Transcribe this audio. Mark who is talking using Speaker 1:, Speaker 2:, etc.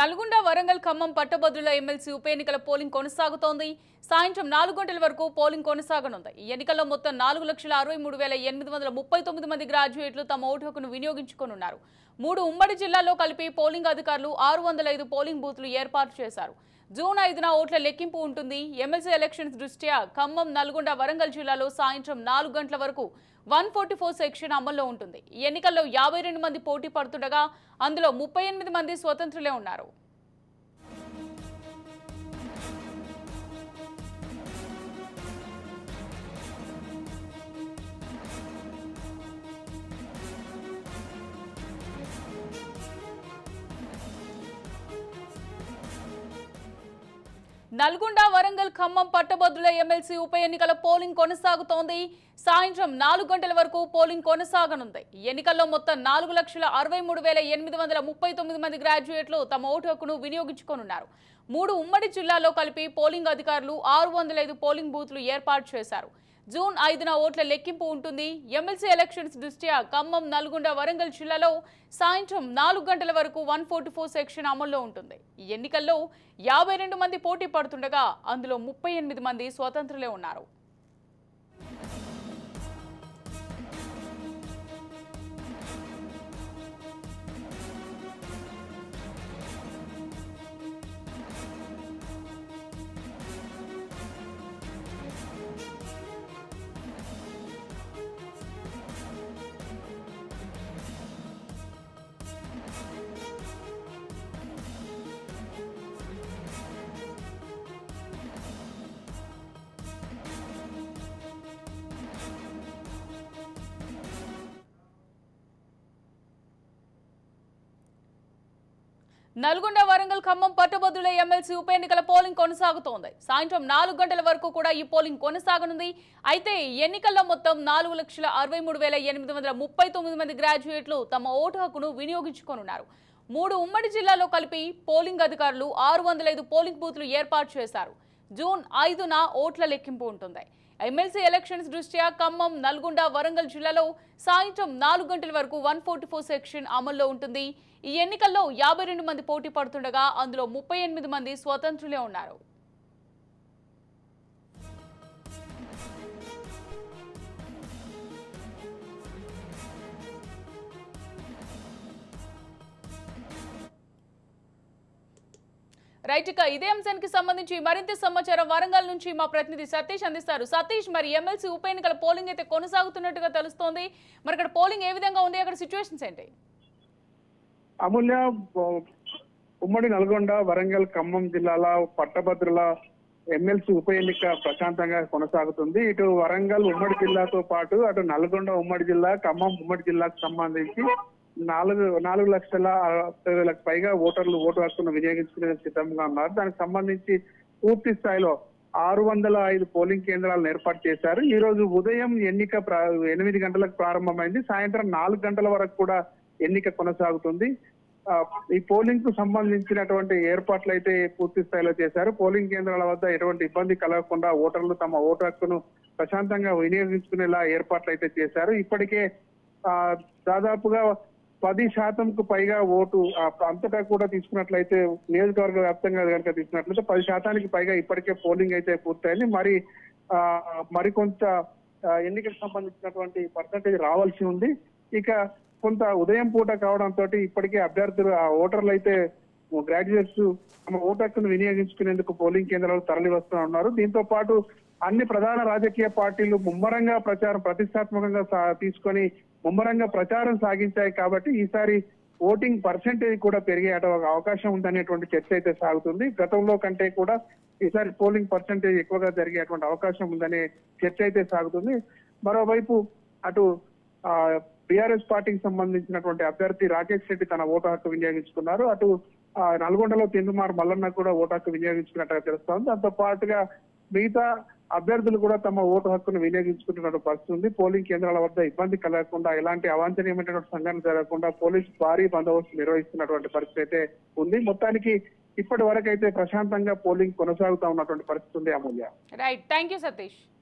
Speaker 1: నల్గొండ వరంగల్ ఖమ్మం పట్టభద్రుల ఎమ్మెల్సీ ఉప ఎన్నికల పోలింగ్ కొనసాగుతోంది సాయంత్రం నాలుగు గంటల వరకు పోలింగ్ కొనసాగనుంది ఈ ఎన్నికల్లో మొత్తం నాలుగు లక్షల అరవై మూడు వేల ఎనిమిది వందల ముప్పై తొమ్మిది మంది గ్రాడ్యుయేట్లు తమ ఓటు హక్కును వినియోగించుకోనున్నారు మూడు ఉమ్మడి జిల్లాల్లో కలిపి పోలింగ్ అధికారులు ఆరు వందల ఐదు పోలింగ్ బూత్లు ఏర్పాటు చేశారు జూన్ ఐదున ఓట్ల లెక్కింపు ఉంటుంది ఎమ్మెల్సీ ఎలక్షన్స్ దృష్ట్యా ఖమ్మం నల్గొండ వరంగల్ జిల్లాలో సాయంత్రం నాలుగు గంటల వరకు వన్ ఫోర్టీ ఫోర్ సెక్షన్ అమల్లో ఉంటుంది ఈ ఎన్నికల్లో యాభై రెండు మంది పోటీ పడుతుండగా అందులో ముప్పై ఎనిమిది మంది స్వతంత్రులే ఉన్నారు నల్గొండ వరంగల్ ఖమ్మం పట్టభద్రుల ఎమ్మెల్సీ ఉప ఎన్నికల పోలింగ్ కొనసాగుతోంది సాయంత్రం నాలుగు గంటల వరకు పోలింగ్ కొనసాగనుంది ఈ ఎన్నికల్లో మొత్తం నాలుగు లక్షల అరవై మూడు వేల ఎనిమిది వందల ముప్పై తొమ్మిది మంది గ్రాడ్యుయేట్లు తమ ఓటు హక్కును వినియోగించుకోనున్నారు మూడు ఉమ్మడి జిల్లాలో కలిపి పోలింగ్ అధికారులు ఆరు వందల ఐదు పోలింగ్ బూత్లు ఏర్పాటు చేశారు జూన్ ఐదున ఓట్ల లెక్కింపు ఉంటుంది ఎమ్మెల్సీ ఎలక్షన్స్ దృష్ట్యా ఖమ్మం నల్గొండ వరంగల్ జిల్లాలో సాయంత్రం నాలుగు గంటల వరకు వన్ ఫోర్టీ ఫోర్ సెక్షన్ అమల్లో ఉంటుంది ఈ ఎన్నికల్లో యాభై రెండు మంది పోటీ పడుతుండగా అందులో ముప్పై ఎనిమిది మంది స్వతంత్రులే ఉన్నారు నల్గొండ వరంగల్ ఖమ్మం పట్టభద్రుల ఎమ్మెల్సీ ఉప ఎన్నికల పోలింగ్ కొనసాగుతోంది సాయంత్రం నాలుగు గంటల వరకు కూడా ఈ పోలింగ్ కొనసాగనుంది అయితే ఈ ఎన్నికల్లో మొత్తం నాలుగు లక్షల అరవై మూడు వేల ఎనిమిది వందల ముప్పై తొమ్మిది మంది గ్రాడ్యుయేట్లు తమ ఓటు హక్కును వినియోగించుకోనున్నారు మూడు ఉమ్మడి జిల్లాలో కలిపి పోలింగ్ అధికారులు ఆరు వందల ఐదు పోలింగ్ బూత్లు ఏర్పాటు చేశారు జూన్ ఐదున ఓట్ల లెక్కింపు ఉంటుంది ఎమ్మెల్సీ ఎలక్షన్స్ దృష్ట్యా ఖమ్మం నల్గొండ వరంగల్ జిల్లాలో సాయంత్రం నాలుగు గంటల వరకు వన్ ఫోర్టీ ఫోర్ సెక్షన్ అమల్లో ఉంటుంది ఈ ఎన్నికల్లో యాభై రెండు మంది పోటీ పడుతుండగా అందులో ముప్పై ఎనిమిది మంది స్వతంత్రులే ఉన్నారు రైట్ ఇక ఇదే అంశానికి సంబంధించి మరింత సమాచారం వరంగల్ నుంచి మా ప్రతినిధి సతీష్ అందిస్తారు సతీష్ మరి ఎమ్మెల్సీ ఉప ఎన్నికల పోలింగ్ అయితే కొనసాగుతున్నట్టుగా తెలుస్తోంది మరి అక్కడ పోలింగ్ ఏ విధంగా ఉంది అక్కడ సిచ్యువేషన్స్ ఏంటి
Speaker 2: అమూల్య బ- ఉమ్మడి నల్గొండ వరంగల్ ఖమ్మం జిల్లాల పట్టభద్రుల ఎమ్మెల్సీ ఉప ఎన్నిక ప్రశాంతంగా కొనసాగుతుంది ఇటు వరంగల్ ఉమ్మడి జిల్లాతో పాటు అటు నల్గొండ ఉమ్మడి జిల్లా ఖమ్మం ఉమ్మడి జిల్లాకు సంబంధించి నాలుగు నాలుగు లక్షల అరవై వేలకు పైగా ఓటర్లు ఓటు హక్కును వినియోగించుకునే సిద్ధంగా ఉన్నారు దానికి సంబంధించి పూర్తి స్థాయిలో ఆరు వందల ఐదు పోలింగ్ కేంద్రాలను ఏర్పాటు చేశారు ఈ రోజు ఉదయం ఎన్నిక ప్రా- ఎనిమిది గంటలకు ప్రారంభమైంది సాయంత్రం నాలుగు గంటల వరకు కూడా ఎన్నిక కొనసాగుతుంది ఆ, ఈ పోలింగ్ కు సంబంధించినటువంటి ఏర్పాట్లు అయితే పూర్తి స్థాయిలో చేశారు పోలింగ్ కేంద్రాల వద్ద ఎటువంటి ఇబ్బంది కలగకుండా ఓటర్లు తమ ఓటు హక్కును ప్రశాంతంగా వినియోగించుకునేలా ఏర్పాట్లు అయితే చేశారు ఇప్పటికే ఆ, దాదాపుగా పది శాతంకు పైగా ఓటు ఆ, అంతటా కూడా తీసుకున్నట్లయితే నియోజకవర్గ వ్యాప్తంగా కనుక తీసుకున్నట్లయితే పది శాతానికి పైగా ఇప్పటికే పోలింగ్ అయితే పూర్తయింది మరి ఆ, మరికొంత ఆ, ఎన్నికకు సంబంధించినటువంటి పర్సంటేజ్ రావాల్సి ఉంది ఇక కొంత ఉదయం పూట కావడంతో ఇప్పటికే అభ్యర్థులు ఆ ఓటర్లు అయితే గ్రాడ్యుయేట్స్ తమ ఓటు హక్కును వినియోగించుకునేందుకు పోలింగ్ కేంద్రాలకు తరలి వస్తూ ఉన్నారు దీంతో పాటు అన్ని ప్రధాన రాజకీయ పార్టీలు ముమ్మరంగా ప్రచారం ప్రతిష్టాత్మకంగా సా- తీసుకొని ముమ్మరంగా ప్రచారం సాగించాయి కాబట్టి ఈసారి ఓటింగ్ పర్సెంటేజ్ కూడా పెరిగే అట- అవకాశం ఉందనేటువంటి చర్చ అయితే సాగుతుంది గతంలో కంటే కూడా ఈసారి పోలింగ్ పర్సెంటేజ్ ఎక్కువగా జరిగేటువంటి అవకాశం ఉందనే చర్చ అయితే సాగుతుంది మరోవైపు అటు బీఆర్ఎస్ పార్టీకి సంబంధించినటువంటి అభ్యర్థి రాకేష్ రెడ్డి తన ఓటు హక్కు వినియోగించుకున్నారు అటు ఆ, నల్గొండలో తెందుమార్ మల్లన్న కూడా ఓటు హక్కు వినియోగించుకున్నట్టుగా తెలుస్తోంది దాంతో పాటుగా మిగతా అభ్యర్థులు కూడా తమ ఓటు హక్కును వినియోగించుకుంటున్న పరిస్థితి ఉంది పోలింగ్ కేంద్రాల వద్ద ఇబ్బంది కలగకుండా ఎలాంటి అవాంఛనీయమైనటువంటి సంఘటన జరగకుండా పోలీసు భారీ బందోబస్తు నిర్వహిస్తున్నటువంటి పరిస్థితి అయితే ఉంది మొత్తానికి ఇప్పటి వరకు అయితే ప్రశాంతంగా పోలింగ్ కొనసాగుతా ఉన్నటువంటి పరిస్థితి ఉంది Amulya
Speaker 1: right thank you Satish